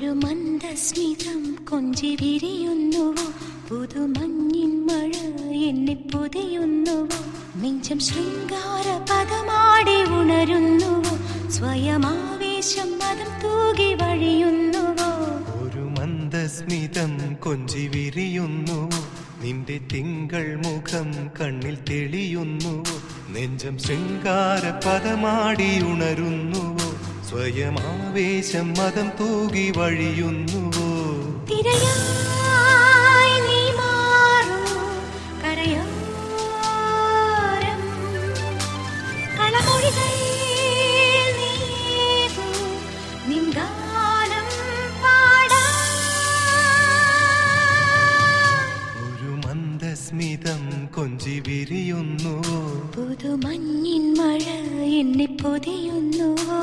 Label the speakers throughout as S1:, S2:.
S1: ഒരു മന്ദസ്മിതം കൊഞ്ചി വിരിയുന്നുവോ പുതുമഞ്ഞിൻ മഴ എന്നെ പൊതിയുന്നുവോ നെഞ്ചം ശൃംഗാര പദമാടി ഉണരുന്നുവോ സ്വയമാവേശം മതം തൂകി വഴിയുന്നുവോ
S2: ഒരു മന്ദസ്മിതം കൊഞ്ചി വിരിയുന്നു നിന്റെ തിങ്കൾ മുഖം കണ്ണിൽ തെളിയുന്നുവോ നെഞ്ചം ശൃംഗാര പദമാടി ഉണരുന്നുവോ സ്വയമാവേശം മതം തൂകി വഴിയുന്നുവോ
S1: തിരയായി നീ മാറൂ കരയോരം കളമൊഴികൾ നീകൂ നിൻ ഗാനം പാടാം
S2: ഒരു മന്ദസ്മിതം കൊഞ്ചി വിരിയുന്നുവോ
S1: പുതുമഞ്ഞിൻ മഴ എന്നെ പൊതിയുന്നുവോ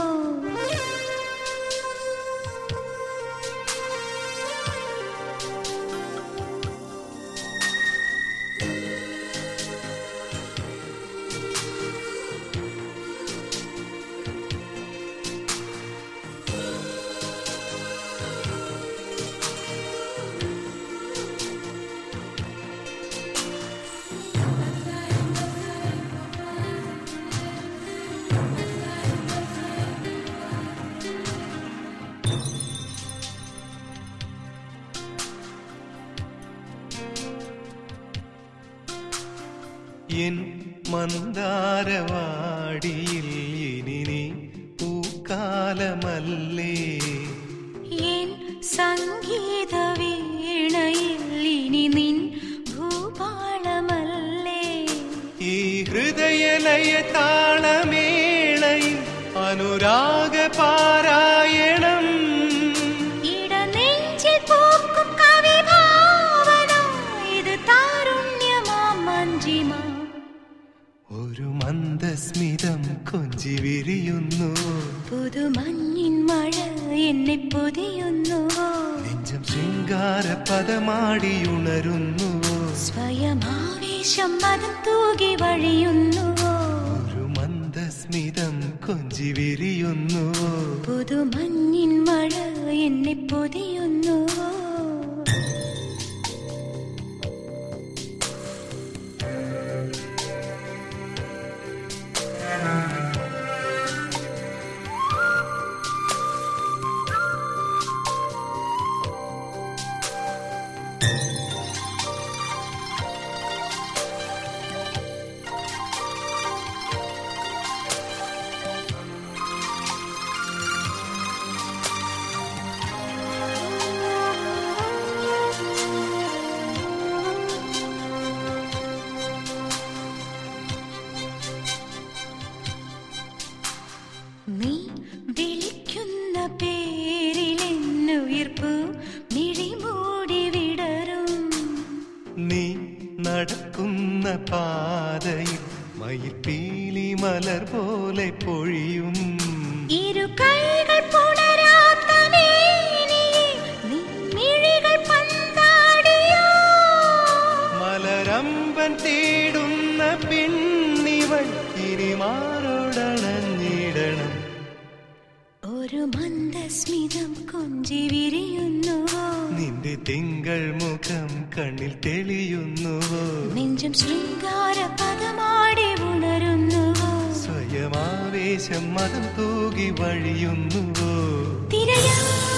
S2: എൻ മന്ദാരവാടിയിൽ ഇനി നീ പൂക്കാലമല്ലേ
S1: എൻ സംഗീത വീണയിൽ ഇനി നിൻ ഭൂപാളമല്ലേ
S2: ഈ ഹൃദയലയ താളമേളയിൽ അനുരാഗ പാരായണം
S1: ഇടനെഞ്ചിൽ പൂക്കും കവിഭാവന ഇത് താരുണ്യമാ മഞ്ജിമ
S2: ഒരു മന്ദസ്മിതം കൊഞ്ചി വിരിയുന്നു
S1: പുതുമഞ്ഞിൻ മഴ എന്നെ പൊതിയുന്നുവോ
S2: നെഞ്ചം ശൃംഗാര പദമാടി ഉണരുന്നുവോ
S1: സ്വയമാവേശം മതം തൂകി വഴിയുന്നുവോ
S2: ഒരു മന്ദസ്മിതം കൊഞ്ചി വിരിയുന്നുവോ
S1: പുതുമഞ്ഞിൻ മഴ എന്നെ പൊതിയുന്നുവോ നീ വിളിക്കുന്ന പേരിലെന്നുയിർപ്പു മിഴിമൂടി വിടരും
S2: നീ നടക്കുന്ന പാതയിൽ മയിൽപ്പീലി മലർ പോലെ പൊഴിയും
S1: ഇരു കൈകൾ പുണരാത്ത മേനിയെ നിൻ മിഴികൾ പന്താടിയോ
S2: മലരമ്പൻ തേടുന്ന പെണ്ണിവൾ ഇനി മാറോടണഞ്ഞിടണം
S1: ഒരു മന്ദസ്മിതം കൊഞ്ചി വിരിയുന്നുവോ
S2: നിന്റെ തിങ്കൾ മുഖം കണ്ണിൽ തെളിയുന്നുവോ
S1: നെഞ്ചം ശൃംഗാര പദമാടി ഉണരുന്നുവോ
S2: സ്വയമാവേശം മതം തൂകി വഴിയുന്നുവോ
S1: തിരയാ